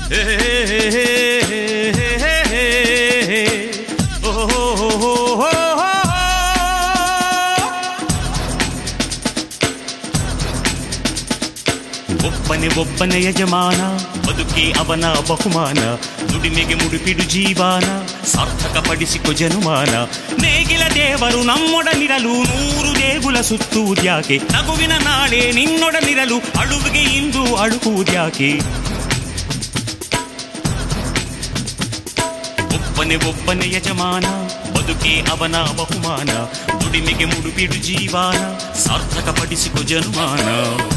ಒಬ್ಬನೇ ಒಬ್ಬನೇ ಯಜಮಾನ ಬದುಕೇ ಅವನ ಬಹುಮಾನ ದುಡಿಮೆಗೆ ಮುಡುಪಿಡು ಜೀವಾನ ಸಾರ್ಥಕಪಡಿಸಿಕೊ ಜನುಮಾನ ನೇಗಿಲ ದೇವರು ನಮ್ಮೊಡನಿರಲು ನೂರು ದೇಗುಲ ಸುತ್ತುವುದ್ಯಾಕೆ ನಗುವಿನ ನಾಳೆ ನಿನ್ನೊಡನಿರಲು ಅಳುವಿಗೆ ಇಂದು ಅಳುವುದ್ಯಾಕೆ ಒಬ್ಬನೇ ಒಬ್ಬನೇ ಯಜಮಾನ ಬದುಕೇ ಅವನ ಬಹುಮಾನ ದುಡಿಮೆಗೆ ಮುಡುಪಿಡು ಜೀವಾನ ಸಾರ್ಥಕಪಡಿಸಿಕೊ ಜನುಮಾನ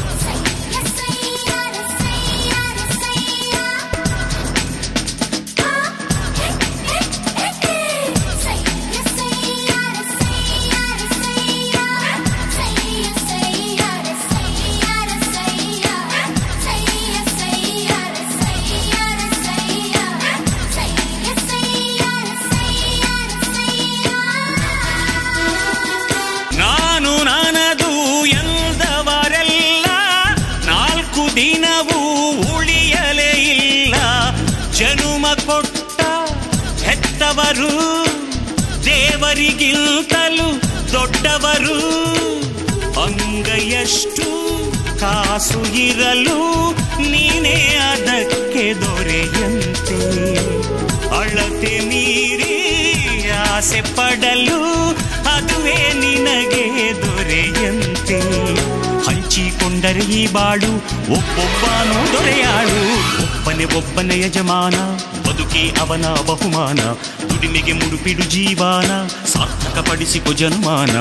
ನಾನು ನಾನದು ಎಂದವರೆಲ್ಲ ನಾಲ್ಕು ದಿನವೂ ಉಳಿಯಲೇ ಇಲ್ಲ ಜನುಮ ಕೊಟ್ಟ ಹೆತ್ತವರು ದೇವರಿಗಿಂತಲೂ ದೊಡ್ಡವರು ಅಂಗೈಯಷ್ಟು ಕಾಸು ಇರಲು ನೀನೇ ಅದಕ್ಕೆ ದೊರೆಯಂತೆ ಅಳತೆ ಮೀರಿ ಆಸೆ ಪಡಲು ಅದುವೇ ನಿನಗೆ ದೊರೆಯಂತೆ ಹಂಚಿಕೊಂಡರೆ ಈ ಬಾಳು ಒಬ್ಬೊಬ್ಬನು ದೊರೆಯಾಳು ಒಬ್ಬನೇ ಒಬ್ಬನ ಯಜಮಾನ ಬದುಕೇ ಅವನ ಬಹುಮಾನ ದುಡಿಮೆಗೆ ಮುಡುಪಿಡು ಜೀವಾನ ಸಾರ್ಥಕಪಡಿಸಿಕೊ ಜನುಮಾನ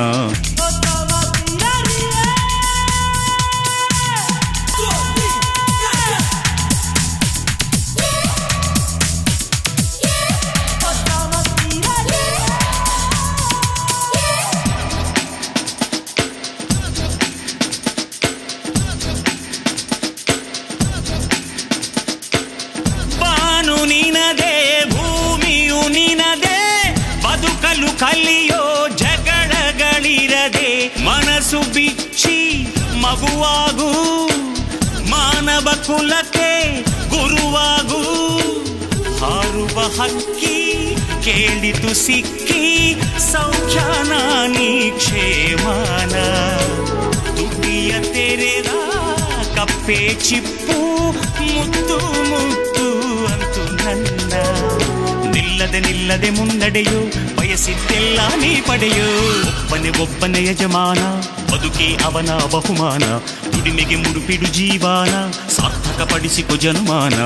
ಬಾನು ನಿನದೆ ಭೂಮಿಯು ನಿನದೆ ಬದುಕಲು ಕಲಿಯೋ ಜಗಳಗಳಿರದೆ ಮನಸ್ಸು ಬಿಚ್ಚಿ ಮಗುವಾಗು ಮಾನವ ಕುಲಕ್ಕೆ ಗುರುವಾಗು ಹಾರುವ ಹಕ್ಕಿ ಕೇಳಿತು ಸಿಕ್ಕಿ ಸೌಖ್ಯಾನ ನೀ ಕ್ಷೇಮಾನ ತುಟಿಯ ತೆರೆದ ಕಪ್ಪೆ ಚಿಪ್ಪು ಮುತ್ತು ಮುತ್ತು ಅಂತು ನನ್ನ ನಿಲ್ಲದೆ ನಿಲ್ಲದೆ ಮುನ್ನಡೆಯು ಬಯಸಿದ್ದೆಲ್ಲ ನೀ ಪಡೆಯು ಒಬ್ಬನೇ ಒಬ್ಬನೇ ಯಜಮಾನ ಬದುಕೇ ಅವನ ಬಹುಮಾನ ದುಡಿಮೆಗೆ ಮುಡುಪಿಡು ಜೀವಾನ ಸಾರ್ಥಕಪಡಿಸಿಕೊ ಜನುಮಾನ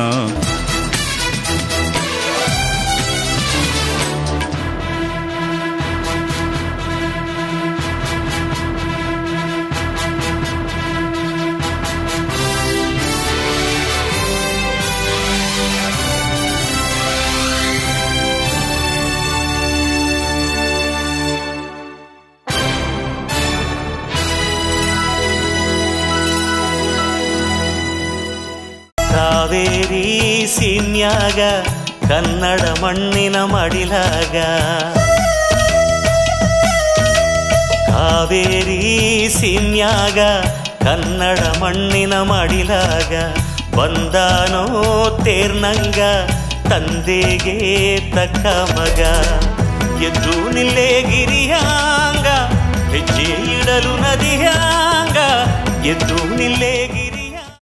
ಕಾವೇರಿ ಸೀನ್ಯಾಗ ಕನ್ನಡ ಮಣ್ಣಿನ ಮಡಿಲಾಗ ಕಾವೇರಿ ಸೀನ್ಯಾಗ ಕನ್ನಡ ಮಣ್ಣಿನ ಮಡಿಲಾಗ ಬಂದಾನೋ ತೇರ್ನಂಗ ತಂದೆಗೆ ತಕ್ಕ ಮಗ ಎದ್ದು ನಿಲ್ಲೇ ಗಿರಿಯಾಂಗ ಹೆಜ್ಜೆ ಇಡಲು ನದಿಯಾಂಗ ಎದ್ದು ನಿಲ್ಲೇ ಗಿರಿ